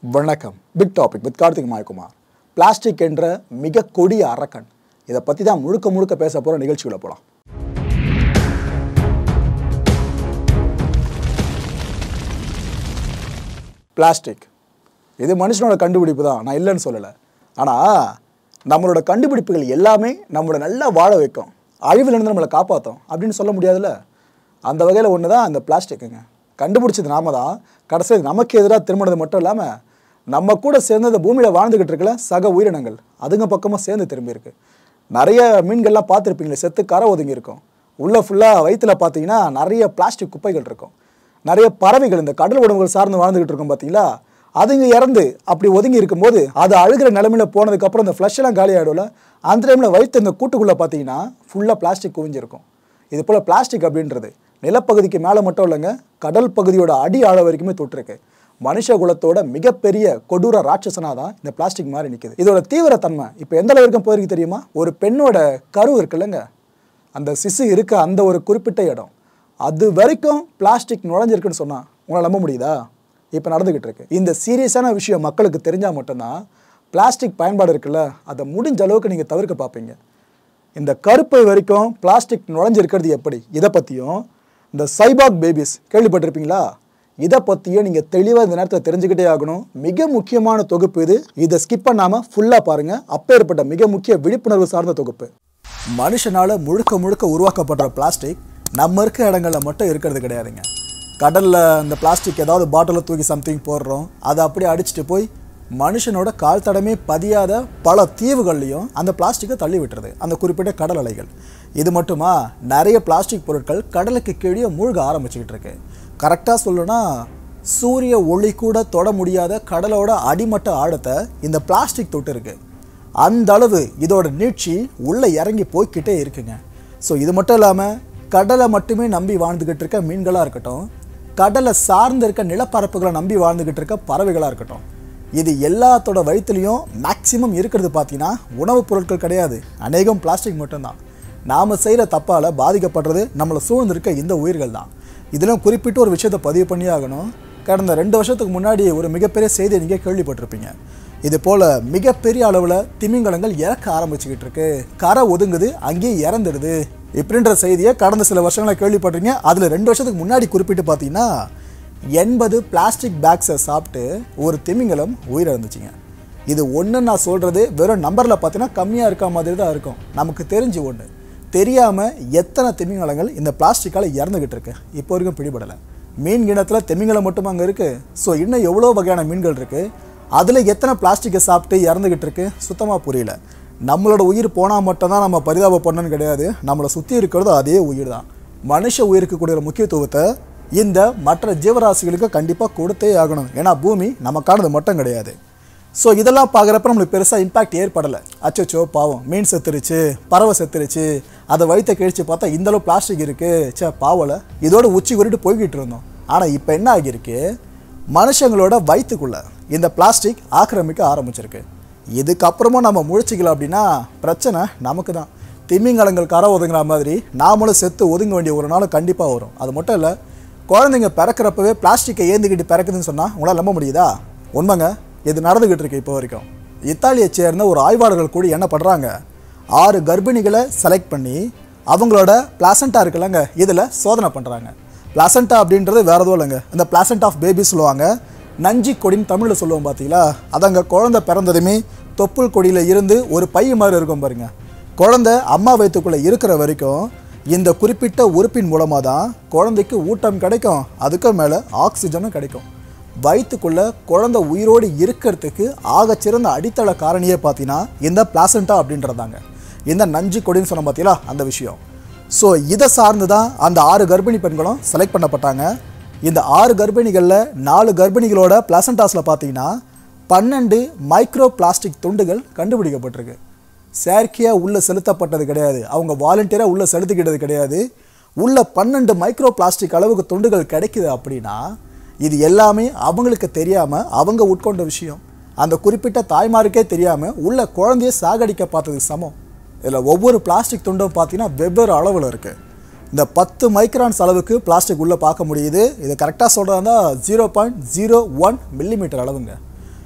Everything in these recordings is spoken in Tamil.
வணக்கம் big topic with Karthik Mayakumar plastic என்ற மிக கொடிய அரக்கன் இதை பற்றி தான் முழுக்க முழுக்க பேச போகிற நிகழ்ச்சிகளை போகலாம் பிளாஸ்டிக் இது மனுஷனோட கண்டுபிடிப்பு தான் நான் இல்லைன்னு சொல்லலை ஆனால் நம்மளோட கண்டுபிடிப்புகள் எல்லாமே நம்மளை நல்லா வாழ வைக்கும் அழிவிலிருந்து நம்மளை காப்பாற்றும் அப்படின்னு சொல்ல முடியாதுல்ல அந்த வகையில் ஒன்று தான் அந்த பிளாஸ்டிக்குங்க கண்டுபிடிச்சது நாம தான் கடைசியில் நமக்கு எதிராக திரும்பினது மட்டும் இல்லாமல் நம்ம கூட சேர்ந்து இந்த பூமியில் வாழ்ந்துக்கிட்டு இருக்கல சக உயிரினங்கள் அதுங்க பக்கமாக சேர்ந்து திரும்பி இருக்கு நிறைய மீன்கள்லாம் பார்த்துருப்பீங்களே செத்து கரை ஒதுங்கி இருக்கும் உள்ளே ஃபுல்லாக வயிற்றுல பார்த்தீங்கன்னா நிறைய பிளாஸ்டிக் குப்பைகள் இருக்கும் நிறைய பறவைகள் இந்த கடல் உணவுகள் சார்ந்து வாழ்ந்துகிட்டு இருக்கும் பார்த்தீங்களா அதுங்க இறந்து அப்படி ஒதுங்கி இருக்கும்போது அது அழுகிற நிலமையில போனதுக்கப்புறம் இந்த ஃப்ளஷ் எல்லாம் காலி ஆகிடும்ல அந்த டைமில் வைத்த இந்த கூட்டுக்குள்ளே பார்த்தீங்கன்னா ஃபுல்லாக பிளாஸ்டிக் குவிஞ்சிருக்கும் இது போல் பிளாஸ்டிக் அப்படின்றது நிலப்பகுதிக்கு மேலே மட்டும் இல்லைங்க கடல் பகுதியோட அடி ஆழ வரைக்குமே தொட்டிருக்கு மனுஷ குலத்தோட மிகப்பெரிய கொடூர ராட்சசனாக தான் இந்த பிளாஸ்டிக் மாதிரி நிற்குது இதோட தீவிரத்தன்மை இப்போ எந்த அளவுக்கு போயிருக்கு தெரியுமா ஒரு பெண்ணோட கரு இருக்குல்லங்க அந்த சிசு இருக்க அந்த ஒரு குறிப்பிட்ட இடம் அது வரைக்கும் பிளாஸ்டிக் நுழைஞ்சிருக்குன்னு சொன்னால் உங்களால் நம்ப முடியுதா இப்போ நடந்துக்கிட்டு இருக்கு இந்த சீரியஸான விஷயம் மக்களுக்கு தெரிஞ்சால் மட்டும்தான் பிளாஸ்டிக் பயன்பாடு இருக்குல்ல அதை முடிஞ்ச அளவுக்கு நீங்கள் தவிர்க்க பார்ப்பீங்க இந்த கருப்பை வரைக்கும் பிளாஸ்டிக் நுழைஞ்சிருக்கிறது எப்படி இதை பற்றியும் இந்த சைபாக் பேபிஸ் கேள்விப்பட்டிருப்பீங்களா இதை பற்றியும் நீங்கள் தெளிவாக இந்த நேரத்தில் தெரிஞ்சுக்கிட்டே ஆகணும் மிக முக்கியமான தொகுப்பு இது இதை ஸ்கிப் பண்ணாமல் ஃபுல்லாக பாருங்கள் அப்பேற்பட்ட மிக முக்கிய விழிப்புணர்வு சார்ந்த தொகுப்பு மனுஷனால் முழுக்க முழுக்க உருவாக்கப்படுற பிளாஸ்டிக் நம்ம இருக்கிற இடங்களில் மட்டும் இருக்கிறது கிடையாதுங்க கடலில் இந்த பிளாஸ்டிக் ஏதாவது பாட்டிலை தூக்கி சம்திங் போடுறோம் அதை அப்படியே அடிச்சுட்டு போய் மனுஷனோட கால் தடமே பதியாத பல தீவுகள்லையும் அந்த பிளாஸ்டிக்கை தள்ளி விட்டுறது அந்த குறிப்பிட்ட கடல் அலைகள் இது மட்டுமா நிறைய பிளாஸ்டிக் பொருட்கள் கடலுக்கு கீழே மூழ்க ஆரம்பிச்சுக்கிட்டு இருக்கு கரெக்டாக சொல்லணும்னா சூரிய ஒளி கூட தொட முடியாத கடலோட அடிமட்ட ஆழத்தை இந்த பிளாஸ்டிக் தொட்டு இருக்கு அந்த அளவு இதோட நீட்சி உள்ளே இறங்கி போய்க்கிட்டே இருக்குங்க ஸோ இது மட்டும் இல்லாமல் கடலை மட்டுமே நம்பி வாழ்ந்துக்கிட்டு இருக்க மீன்களாக இருக்கட்டும் கடலை சார்ந்து இருக்க நிலப்பரப்புகளை நம்பி வாழ்ந்துக்கிட்டு இருக்க பறவைகளாக இருக்கட்டும் இது எல்லாத்தோட வயிற்றுலையும் மேக்சிமம் இருக்கிறது பார்த்தீங்கன்னா உணவுப் பொருட்கள் கிடையாது அநேகம் பிளாஸ்டிக் மட்டும்தான் நாம் செய்கிற தப்பால் பாதிக்கப்படுறது நம்மளை சூழ்ந்திருக்க இந்த உயிர்கள் தான் இதிலும் குறிப்பிட்டு ஒரு விஷயத்தை பதிவு பண்ணி ஆகணும் கடந்த ரெண்டு வருஷத்துக்கு முன்னாடி ஒரு மிகப்பெரிய செய்தியை நீங்கள் கேள்விப்பட்டிருப்பீங்க இது போல் மிகப்பெரிய அளவில் திமிங்கலங்கள் இறக்க ஆரம்பிச்சுக்கிட்டு இருக்கு கரை ஒதுங்குது அங்கேயே இறந்துடுது இப்படின்ற செய்தியை கடந்த சில வருஷங்களை கேள்விப்பட்டிருங்க அதில் ரெண்டு வருஷத்துக்கு முன்னாடி குறிப்பிட்டு பார்த்தீங்கன்னா எண்பது பிளாஸ்டிக் பேக்ஸை சாப்பிட்டு ஒரு திமிங்கலம் உயிரிழந்துச்சுங்க இது ஒன்று நான் சொல்கிறது வெறும் நம்பரில் பார்த்தீங்கன்னா கம்மியாக இருக்க மாதிரி தான் இருக்கும் நமக்கு தெரிஞ்சு ஒன்று தெரியாமல் எத்தனை திமிங்கலங்கள் இந்த பிளாஸ்டிக்கால் இறந்துக்கிட்டு இருக்கு இப்போ வரைக்கும் பிடிபடலை மீன் கிணத்துல திமிங்கலம் மட்டும் அங்கே இருக்குது ஸோ இன்னும் எவ்வளோ வகையான மீன்கள் இருக்குது அதில் எத்தனை பிளாஸ்டிக்கை சாப்பிட்டு இறந்துக்கிட்டு இருக்கு சுத்தமாக புரியல நம்மளோட உயிர் போனால் மட்டும்தான் நம்ம பரிதாபப்படணும்னு கிடையாது நம்மளை சுற்றி இருக்கிறது அதே உயிர் தான் மனுஷ உயிருக்கு கூடிய முக்கியத்துவத்தை இந்த மற்ற ஜீவராசிகளுக்கு கண்டிப்பாக கொடுத்தே ஆகணும் ஏன்னா பூமி நமக்கானது மட்டும் கிடையாது ஸோ இதெல்லாம் பார்க்குறப்ப நம்மளுக்கு பெருசாக இம்பாக்ட் ஏற்படலை அச்சோ பாவம் மீன் செத்துருச்சு பறவை செத்துருச்சு அதை வயிற்ற கிழிச்சு பார்த்தா இந்தளவு பிளாஸ்டிக் இருக்குது சே பாவலை இதோட உச்சி குறிட்டு போய்கிட்டு இருந்தோம் ஆனால் இப்போ என்ன ஆகியிருக்கு மனுஷங்களோட வயிற்றுக்குள்ள இந்த பிளாஸ்டிக் ஆக்கிரமிக்க ஆரம்பிச்சிருக்கு இதுக்கப்புறமும் நம்ம முழிச்சிக்கலாம் அப்படின்னா பிரச்சனை நமக்கு தான் திமிங்கலங்கள் கரை ஒதுங்குற மாதிரி நாமளும் செத்து ஒதுங்க வேண்டிய ஒரு நாள் கண்டிப்பாக வரும் அது மட்டும் இல்லை குழந்தைங்க பிறக்கிறப்பவே பிளாஸ்டிக்கை ஏந்திக்கிட்டு பிறக்குதுன்னு சொன்னால் உங்களால் நம்ப முடியுதா உண்மைங்க இது நடந்துக்கிட்டு இருக்கு இப்போ வரைக்கும் இத்தாலியை சேர்ந்த ஒரு ஆய்வாளர்கள் கூட என்ன பண்ணுறாங்க ஆறு கர்ப்பிணிகளை செலக்ட் பண்ணி அவங்களோட பிளாசண்டா இருக்குல்லங்க இதில் சோதனை பண்ணுறாங்க பிளாசண்டா அப்படின்றது வேறு எதுவும் இல்லைங்க இந்த பிளாசண்ட் ஆஃப் பேபி சொல்லுவாங்க நஞ்சி கொடின்னு தமிழில் சொல்லுவோம் பார்த்தீங்களா அதங்க குழந்தை பிறந்ததுமே தொப்புள் கொடியில் இருந்து ஒரு பை மாதிரி இருக்கும் பாருங்க குழந்தை அம்மா வயிற்றுக்குள்ளே இருக்கிற வரைக்கும் இந்த குறிப்பிட்ட உறுப்பின் மூலமாக தான் குழந்தைக்கு ஊட்டம் கிடைக்கும் அதுக்கு மேலே ஆக்சிஜனும் கிடைக்கும் வயிற்றுக்குள்ள குழந்தை உயிரோடு இருக்கிறதுக்கு ஆகச்சிறந்த அடித்தள காரணியே பார்த்தீங்கன்னா இந்த பிளாசண்டா அப்படின்றதாங்க இந்த நஞ்சு கொடின்னு சொன்ன பார்த்தீங்களா அந்த விஷயம் ஸோ இதை சார்ந்து தான் அந்த ஆறு கர்ப்பிணி பெண்களும் செலக்ட் பண்ணப்பட்டாங்க இந்த ஆறு கர்ப்பிணிகளில் நாலு கர்ப்பிணிகளோட பிளாசண்டாஸில் பார்த்தீங்கன்னா பன்னெண்டு மைக்ரோ பிளாஸ்டிக் துண்டுகள் கண்டுபிடிக்கப்பட்டிருக்கு செயற்கையாக உள்ளே செலுத்தப்பட்டது கிடையாது அவங்க வாலண்டியராக உள்ளே செலுத்திக்கிட்டது கிடையாது உள்ள பன்னெண்டு மைக்ரோ பிளாஸ்டிக் அளவுக்கு துண்டுகள் கிடைக்குது அப்படின்னா இது எல்லாமே அவங்களுக்கு தெரியாமல் அவங்க உட்கொண்ட விஷயம் அந்த குறிப்பிட்ட தாய்மாருக்கே தெரியாமல் உள்ள குழந்தைய சாகடிக்க பார்த்தது சமம் இதில் ஒவ்வொரு பிளாஸ்டிக் துண்டும் பார்த்தீங்கன்னா வெவ்வேறு அளவில் இருக்குது இந்த பத்து மைக்ரான்ஸ் அளவுக்கு பிளாஸ்டிக் உள்ளே பார்க்க முடியுது இது கரெக்டாக சொல்கிறதா zero point zero one millimetre அளவுங்க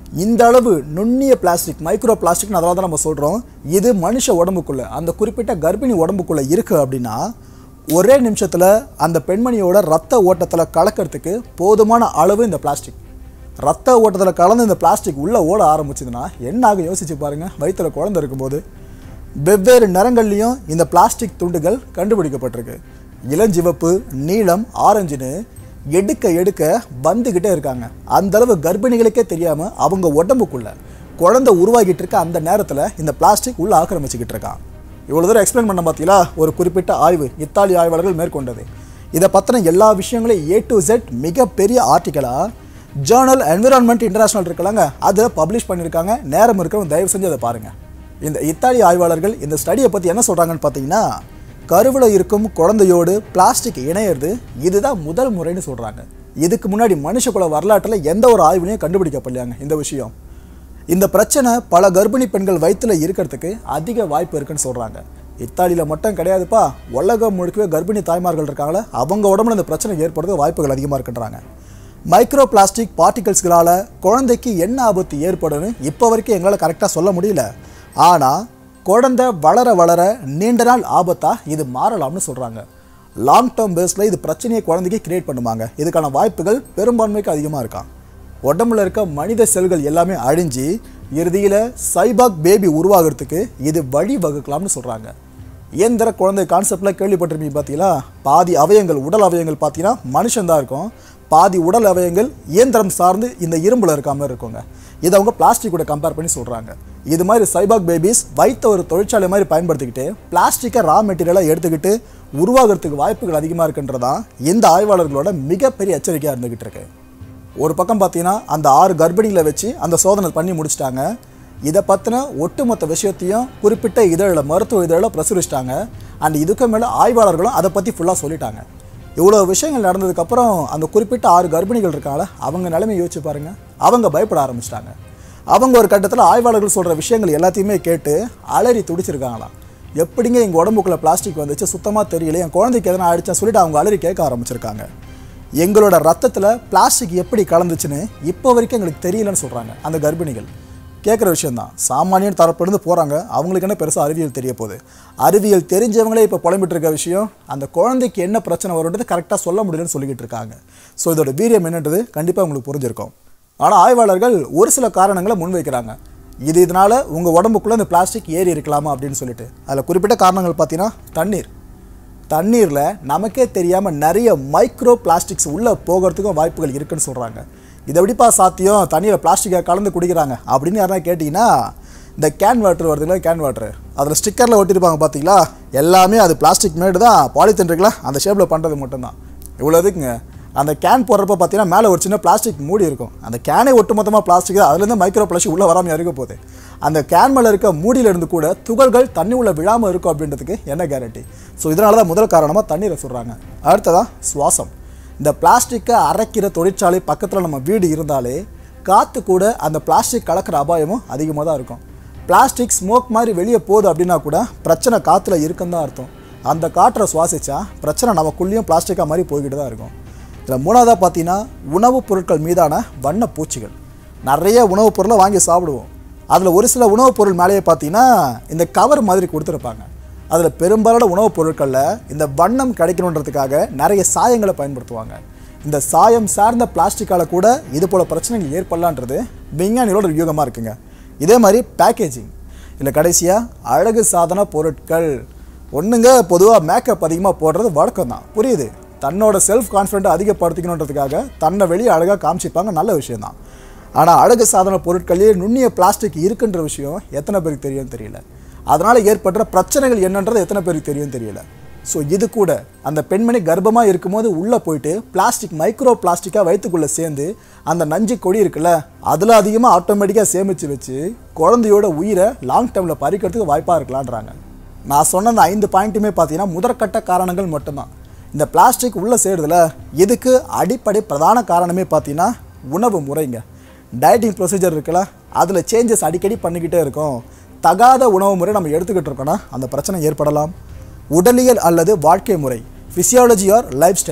இந்த அளவு நுண்ணிய பிளாஸ்டிக் மைக்ரோ பிளாஸ்டிக்னு அதனால தான் நம்ம சொல்கிறோம் இது மனுஷ உடம்புக்குள்ளே அந்த குறிப்பிட்ட கர்ப்பிணி உடம்புக்குள்ளே இருக்குது அப்படின்னா ஒரே நிமிஷத்தில் அந்த பெண்மணியோட ரத்த ஓட்டத்தில் கலக்கிறதுக்கு போதுமான அளவு இந்த பிளாஸ்டிக் ரத்த ஓட்டத்தில் கலந்து இந்த பிளாஸ்டிக் உள்ளே ஓட ஆரம்பிச்சதுன்னா என்ன ஆகும் யோசிச்சு பாருங்கள் வயிற்றுல குழந்தை இருக்கும்போது வெவ்வேறு நிறங்கள்லையும் இந்த பிளாஸ்டிக் துண்டுகள் கண்டுபிடிக்கப்பட்டிருக்கு இளஞ்சிவப்பு நீலம் ஆரஞ்சுன்னு எடுக்க எடுக்க வந்துக்கிட்டே இருக்காங்க அந்த அளவு கர்ப்பிணிகளுக்கே தெரியாமல் அவங்க உடம்புக்குள்ள குழந்தை உருவாகிட்டு இருக்க அந்த நேரத்தில் இந்த பிளாஸ்டிக் உள்ள ஆக்கிரமிச்சுக்கிட்டு இருக்கான் இவ்வளோ தூரம் எக்ஸ்பிளைன் பண்ண பார்த்தீங்களா ஒரு குறிப்பிட்ட ஆய்வு இத்தாலி ஆய்வாளர்கள் மேற்கொண்டது இதை பற்றின எல்லா விஷயங்களையும் ஏ டு Z மிகப்பெரிய ஆர்டிக்கலாக ஜேர்னல் என்விரான்மெண்ட் இன்டர்நேஷனல் இருக்கலாங்க அதை பப்ளிஷ் பண்ணியிருக்காங்க நேரம் இருக்கிறவங்க தயவு செஞ்சு அதை பாருங்கள் இந்த இத்தாலி ஆய்வாளர்கள் இந்த ஸ்டடியை பற்றி என்ன சொல்கிறாங்கன்னு பார்த்தீங்கன்னா கருவில் இருக்கும் குழந்தையோடு பிளாஸ்டிக் இணையிறது இதுதான் முதல் முறைன்னு சொல்கிறாங்க இதுக்கு முன்னாடி மனுஷகுல வரலாற்றில் எந்த ஒரு ஆய்வுலையும் கண்டுபிடிக்கப்படலையாங்க இந்த விஷயம் இந்த பிரச்சனை பல கர்ப்பிணி பெண்கள் வயிற்றில் இருக்கிறதுக்கு அதிக வாய்ப்பு இருக்குன்னு சொல்கிறாங்க இத்தாலியில் மட்டும் கிடையாதுப்பா உலகம் முழுக்கவே கர்ப்பிணி தாய்மார்கள் இருக்காங்களே அவங்க உடம்புல இந்த பிரச்சனை ஏற்படுறது வாய்ப்புகள் அதிகமாக இருக்குன்றாங்க மைக்ரோ பிளாஸ்டிக் பார்ட்டிகல்ஸ்களால் குழந்தைக்கு என்ன ஆபத்து ஏற்படும்னு இப்போ வரைக்கும் எங்களால் கரெக்டாக சொல்ல முடியல ஆனால் குழந்தை வளர வளர நீண்ட நாள் ஆபத்தாக இது மாறலாம்னு சொல்கிறாங்க லாங் டேர்ம் பேஸில் இது பிரச்சனையை குழந்தைக்கு கிரியேட் பண்ணுவாங்க இதுக்கான வாய்ப்புகள் பெரும்பான்மைக்கு அதிகமாக இருக்கான் உடம்புல இருக்க மனித செல்கள் எல்லாமே அழிஞ்சு இறுதியில் சைபாக் பேபி உருவாகிறதுக்கு இது வழி வகுக்கலாம்னு சொல்கிறாங்க இயந்திர குழந்தை கான்செப்டில் கேள்விப்பட்டிருப்பீங்க பார்த்தீங்களா பாதி அவயங்கள் உடல் அவயங்கள் பார்த்தீங்கன்னா மனுஷன்தான் இருக்கும் பாதி உடல் அவயங்கள் இயந்திரம் சார்ந்து இந்த இரும்புல இருக்க மாதிரி இருக்குங்க இதை அவங்க பிளாஸ்டிக் கூட கம்பேர் பண்ணி சொல்கிறாங்க இது மாதிரி சைபாக் பேபிஸ் வைத்த ஒரு தொழிற்சாலை மாதிரி பயன்படுத்திக்கிட்டு பிளாஸ்டிக்கை ரா மெட்டீரியலாக எடுத்துக்கிட்டு உருவாகிறதுக்கு வாய்ப்புகள் அதிகமாக இருக்குன்றதான் இந்த ஆய்வாளர்களோட மிகப்பெரிய எச்சரிக்கையாக இருந்துக்கிட்டு இருக்கு ஒரு பக்கம் பார்த்தீங்கன்னா அந்த ஆறு கர்ப்பிணிகளை வச்சு அந்த சோதனை பண்ணி முடிச்சிட்டாங்க இதை பற்றின ஒட்டுமொத்த விஷயத்தையும் குறிப்பிட்ட இதழில் மருத்துவ இதழில் பிரசுரிச்சிட்டாங்க அண்ட் இதுக்கு மேலே ஆய்வாளர்களும் அதை பற்றி ஃபுல்லாக சொல்லிட்டாங்க இவ்வளோ விஷயங்கள் நடந்ததுக்கப்புறம் அந்த குறிப்பிட்ட ஆறு கர்ப்பிணிகள் இருக்காங்கள அவங்க நிலைமை யோசிச்சு பாருங்க அவங்க பயப்பட ஆரம்பிச்சிட்டாங்க அவங்க ஒரு கட்டத்தில் ஆய்வாளர்கள் சொல்கிற விஷயங்கள் எல்லாத்தையுமே கேட்டு அலறி துடிச்சிருக்காங்களாம் எப்படிங்க எங்கள் உடம்புக்குள்ளே பிளாஸ்டிக் வந்துச்சு சுத்தமாக தெரியல என் குழந்தைக்கு எதனா ஆயிடுச்சா சொல்லிட்டு அவங்க அலறி கேட்க ஆரம்பிச்சிருக்காங்க எங்களோட ரத்தத்தில் பிளாஸ்டிக் எப்படி கலந்துச்சுன்னு இப்போ வரைக்கும் எங்களுக்கு தெரியலன்னு சொல்கிறாங்க அந்த கர்ப்பிணிகள் கேட்குற விஷயந்தான் சாமானியன் தரப்பிலிருந்து போகிறாங்க அவங்களுக்கு என்ன பெருசாக அறிவியல் தெரிய போகுது அறிவியல் தெரிஞ்சவங்களே இப்போ புலம்பிட்டு இருக்க விஷயம் அந்த குழந்தைக்கு என்ன பிரச்சனை வரும்ன்றது கரெக்டாக சொல்ல முடியலன்னு சொல்லிக்கிட்டு இருக்காங்க ஸோ இதோட வீரியம் என்னன்றது கண்டிப்பாக உங்களுக்கு புரிஞ்சிருக்கும் ஆனால் ஆய்வாளர்கள் ஒரு சில காரணங்களை முன்வைக்கிறாங்க இது இதனால் உங்கள் உடம்புக்குள்ளே இந்த பிளாஸ்டிக் ஏறி இருக்கலாமா அப்படின்னு சொல்லிட்டு அதில் குறிப்பிட்ட காரணங்கள் பார்த்தீங்கன்னா தண்ணீர் தண்ணீரில் நமக்கே தெரியாமல் நிறைய மைக்ரோ பிளாஸ்டிக்ஸ் உள்ளே போகிறதுக்கும் வாய்ப்புகள் இருக்குன்னு சொல்கிறாங்க இதை எப்படிப்பா சாத்தியம் தண்ணியில் பிளாஸ்டிக்கை கலந்து குடிக்கிறாங்க அப்படின்னு யாரா கேட்டிங்கன்னா இந்த கேன் வாட்டர் வருதுங்களா கேன் வாட்டர் அதில் ஸ்டிக்கரில் ஒட்டியிருப்பாங்க பார்த்தீங்களா எல்லாமே அது பிளாஸ்டிக் மேடு தான் பாலித்தீன் இருக்குல்ல அந்த ஷேப்பில் பண்ணுறது மட்டும்தான் இவ்வளோ இதுக்குங்க அந்த கேன் போடுறப்ப பார்த்தீங்கன்னா மேலே ஒரு சின்ன பிளாஸ்டிக் மூடி இருக்கும் அந்த கேனே ஒட்டுமொத்தமாக பிளாஸ்டிக் தான் அதுலேருந்து மைக்ரோ பிளாஸ்டிக் உள்ளே வராமல் இருக்க போகுது அந்த கேன் மேலே இருக்க மூடியில இருந்து கூட துகள்கள் தண்ணி உள்ள விழாமல் இருக்கும் அப்படின்றதுக்கு என்ன கேரண்டி ஸோ இதனால தான் முதல் காரணமாக தண்ணீரை சொல்கிறாங்க அடுத்ததான் சுவாசம் இந்த பிளாஸ்டிக்கை அரைக்கிற தொழிற்சாலை பக்கத்தில் நம்ம வீடு இருந்தாலே காற்று கூட அந்த பிளாஸ்டிக் கலக்கிற அபாயமும் அதிகமாக தான் இருக்கும் பிளாஸ்டிக் ஸ்மோக் மாதிரி வெளியே போகுது அப்படின்னா கூட பிரச்சனை காற்றுல இருக்குன்னு தான் அர்த்தம் அந்த காற்றை சுவாசிச்சா பிரச்சனை நமக்குள்ளேயும் பிளாஸ்டிக்காக மாதிரி போய்கிட்டு தான் இருக்கும் இதில் மூணாவதாக பார்த்தீங்கன்னா உணவுப் பொருட்கள் மீதான வண்ண பூச்சிகள் நிறைய உணவுப் பொருளை வாங்கி சாப்பிடுவோம் அதில் ஒரு சில உணவுப் பொருள் மேலேயே பார்த்தீங்கன்னா இந்த கவர் மாதிரி கொடுத்துருப்பாங்க அதில் பெரும்பாலான உணவுப் பொருட்களில் இந்த வண்ணம் கிடைக்கணுன்றதுக்காக நிறைய சாயங்களை பயன்படுத்துவாங்க இந்த சாயம் சார்ந்த பிளாஸ்டிக்கால் கூட இது போல் பிரச்சனைகள் ஏற்படலான்றது விஞ்ஞானிகளோட வியூகமாக இருக்குங்க இதே மாதிரி பேக்கேஜிங் இல்லை கடைசியாக அழகு சாதன பொருட்கள் ஒன்றுங்க பொதுவாக மேக்கப் அதிகமாக போடுறது வழக்கம் தான் புரியுது தன்னோட செல்ஃப் கான்ஃபிடென்ட்டை அதிகப்படுத்திக்கணுன்றதுக்காக தன்னை வெளியே அழகாக காமிச்சிப்பாங்க நல்ல விஷயம்தான் ஆனால் அழகு சாதன பொருட்களே நுண்ணிய பிளாஸ்டிக் இருக்குன்ற விஷயம் எத்தனை பேருக்கு தெரியும் தெரியல அதனால் ஏற்படுற பிரச்சனைகள் என்னன்றது எத்தனை பேருக்கு தெரியும் தெரியல ஸோ இது கூட அந்த பெண்மணி கர்ப்பமாக இருக்கும்போது உள்ளே போயிட்டு பிளாஸ்டிக் மைக்ரோ பிளாஸ்டிக்காக வயிற்றுக்குள்ளே சேர்ந்து அந்த நஞ்சு கொடி இருக்குல்ல அதில் அதிகமாக ஆட்டோமேட்டிக்காக சேமித்து வச்சு குழந்தையோட உயிரை லாங் டேர்மில் பறிக்கிறதுக்கு வாய்ப்பாக இருக்கலான்றாங்க நான் சொன்ன அந்த ஐந்து பாயிண்ட்டுமே பார்த்தீங்கன்னா முதற்கட்ட காரணங்கள் மட்டும்தான் இந்த பிளாஸ்டிக் உள்ளே சேருதுல இதுக்கு அடிப்படை பிரதான காரணமே பார்த்தீங்கன்னா உணவு முறைங்க டயட்டிங் ப்ரொசீஜர் இருக்குல்ல அதில் சேஞ்சஸ் அடிக்கடி பண்ணிக்கிட்டே இருக்கோம் தகாத உணவு முறை நம்ம எடுத்துக்கிட்டு இருக்கோன்னா அந்த பிரச்சனை ஏற்படலாம் உடலியல் அல்லது வாழ்க்கை முறை ஃபிசியாலஜி ஆர் லைஃப் ஸ்டைல்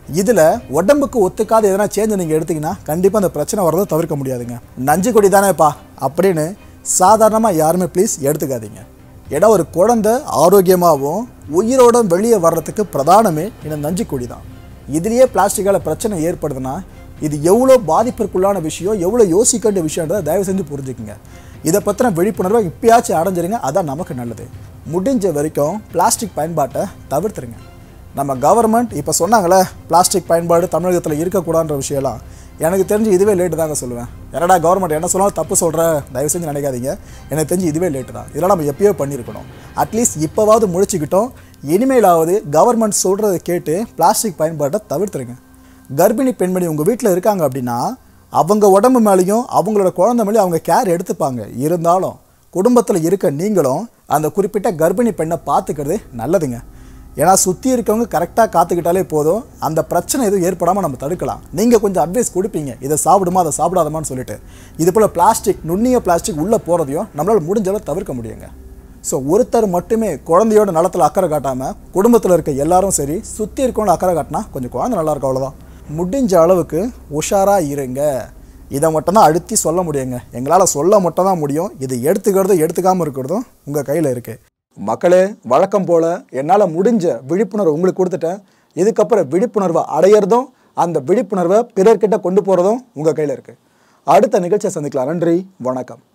இதில் உடம்புக்கு ஒத்துக்காத எதனா சேஞ்ச் நீங்கள் எடுத்தீங்கன்னா கண்டிப்பாக அந்த பிரச்சனை வரதை தவிர்க்க முடியாதுங்க நஞ்சு கொடி தானேப்பா அப்படின்னு சாதாரணமாக யாருமே ப்ளீஸ் எடுத்துக்காதீங்க ஏன்னா ஒரு குழந்தை ஆரோக்கியமாகவும் உயிரோட வெளியே வர்றதுக்கு பிரதானமே இந்த நஞ்சு கொடி தான் இதுலேயே பிளாஸ்டிக்கால் பிரச்சனை ஏற்படுதுன்னா இது எவ்வளோ பாதிப்பிற்குள்ளான விஷயம் எவ்வளோ யோசிக்க வேண்டிய விஷயன்றதை தயவு செஞ்சு புரிஞ்சுக்குங்க இதை பற்றின விழிப்புணர்வை இப்பயாச்சும் அடைஞ்சிருங்க அதான் நமக்கு நல்லது முடிஞ்ச வரைக்கும் பிளாஸ்டிக் பயன்பாட்டை தவிர்த்துருங்க நம்ம கவர்மெண்ட் இப்போ சொன்னாங்களே பிளாஸ்டிக் பயன்பாடு தமிழகத்தில் இருக்கக்கூடாதுன்ற விஷயம்லாம் எனக்கு தெரிஞ்சு இதுவே லேட்டு தாங்க சொல்லுவேன் என்னடா கவர்மெண்ட் என்ன சொன்னாலும் தப்பு சொல்கிற தயவு செஞ்சு நினைக்காதீங்க எனக்கு தெரிஞ்சு இதுவே லேட்டு தான் இதெல்லாம் நம்ம எப்பயோ பண்ணியிருக்கணும் அட்லீஸ்ட் இப்போவாவது முழிச்சுக்கிட்டோம் இனிமேலாவது கவர்மெண்ட் சொல்கிறத கேட்டு பிளாஸ்டிக் பயன்பாட்டை தவிர்த்துருங்க கர்ப்பிணி பெண்மணி உங்கள் வீட்டில் இருக்காங்க அப்படின்னா அவங்க உடம்பு மேலேயும் அவங்களோட குழந்தை மேலேயும் அவங்க கேர் எடுத்துப்பாங்க இருந்தாலும் குடும்பத்தில் இருக்க நீங்களும் அந்த குறிப்பிட்ட கர்ப்பிணி பெண்ணை பார்த்துக்கிறது நல்லதுங்க ஏன்னா சுற்றி இருக்கவங்க கரெக்டாக காத்துக்கிட்டாலே போதும் அந்த பிரச்சனை எதுவும் ஏற்படாமல் நம்ம தடுக்கலாம் நீங்கள் கொஞ்சம் அட்வைஸ் கொடுப்பீங்க இதை சாப்பிடுமா அதை சாப்பிடாதமான்னு சொல்லிட்டு இது போல் பிளாஸ்டிக் நுண்ணிய பிளாஸ்டிக் உள்ளே போகிறதையும் நம்மளால் முடிஞ்ச அளவு தவிர்க்க முடியுங்க ஸோ ஒருத்தர் மட்டுமே குழந்தையோட நலத்தில் அக்கறை காட்டாமல் குடும்பத்தில் இருக்க எல்லாரும் சரி சுற்றி இருக்கவங்கள அக்கறை காட்டினா கொஞ்சம் குழந்தை நல்லா இருக்கும் அவ்வளோதான் முடிஞ்ச அளவுக்கு உஷாராக இருங்க இதை மட்டும்தான் அழுத்தி சொல்ல முடியுங்க எங்களால் சொல்ல மட்டும் தான் முடியும் இதை எடுத்துக்கிறதும் எடுத்துக்காமல் இருக்கிறதும் உங்கள் கையில் இருக்குது மக்களே வழக்கம் போல் என்னால் முடிஞ்ச விழிப்புணர்வு உங்களுக்கு கொடுத்துட்டேன் இதுக்கப்புறம் விழிப்புணர்வை அடையிறதும் அந்த விழிப்புணர்வை பிறர்கிட்ட கொண்டு போகிறதும் உங்கள் கையில் இருக்குது அடுத்த நிகழ்ச்சியை சந்திக்கலாம் நன்றி வணக்கம்